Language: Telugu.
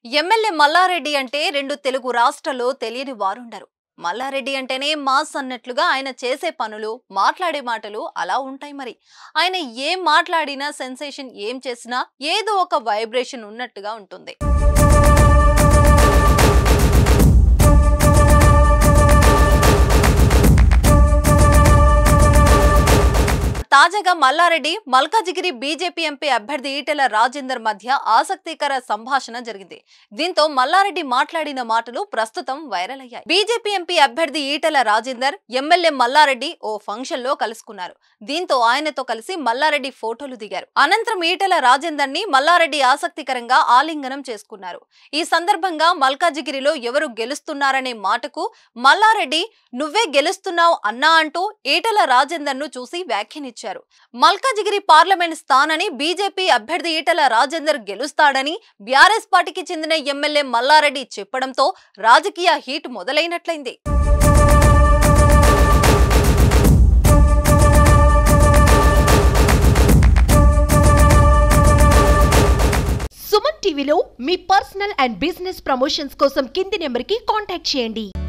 ఎమ్మెల్యే మల్లారెడ్డి అంటే రెండు తెలుగు రాష్ట్రాల్లో తెలియని వారుండరు మల్లారెడ్డి అంటేనే మాస్ అన్నట్లుగా ఆయన చేసే పనులు మాట్లాడే మాటలు అలా ఉంటాయి మరి ఆయన ఏం మాట్లాడినా సెన్సేషన్ ఏం చేసినా ఏదో ఒక వైబ్రేషన్ ఉన్నట్టుగా ఉంటుంది తాజాగా మల్లారెడ్డి మల్కాజిగిరి బీజేపీ ఎంపీ అభ్యర్థి ఈటెల రాజేందర్ మధ్య ఆసక్తికర సంభాషణ జరిగింది దీంతో మల్లారెడ్డి మాట్లాడిన మాటలు ప్రస్తుతం వైరల్ అయ్యాయి బీజేపీ ఎంపీ అభ్యర్థి ఈటెల రాజేందర్ ఎమ్మెల్యే మల్లారెడ్డి ఓ ఫంక్షన్ లో కలుసుకున్నారు దీంతో ఆయనతో కలిసి మల్లారెడ్డి ఫోటోలు దిగారు అనంతరం ఈటెల రాజేందర్ ని మల్లారెడ్డి ఆసక్తికరంగా ఆలింగనం చేసుకున్నారు ఈ సందర్భంగా మల్కాజిగిరిలో ఎవరు గెలుస్తున్నారనే మాటకు మల్లారెడ్డి నువ్వే గెలుస్తున్నావు అన్నా అంటూ ఈటెల రాజేందర్ ను చూసి వ్యాఖ్యానించారు మల్కాజిగిరి పార్లమెంట్ స్థానాన్ని బీజేపీ అభ్యర్థి ఈటెల రాజేందర్ గెలుస్తాడని బీఆర్ఎస్ పార్టీకి చెందిన ఎమ్మెల్యే మల్లారెడ్డి చెప్పడంతో రాజకీయ హీట్ మొదలైనట్లయింది సుమన్ టీవీలో మీ పర్సనల్ అండ్ బిజినెస్ ప్రమోషన్స్ కోసం కింది నెంబర్కి కాంటాక్ట్ చేయండి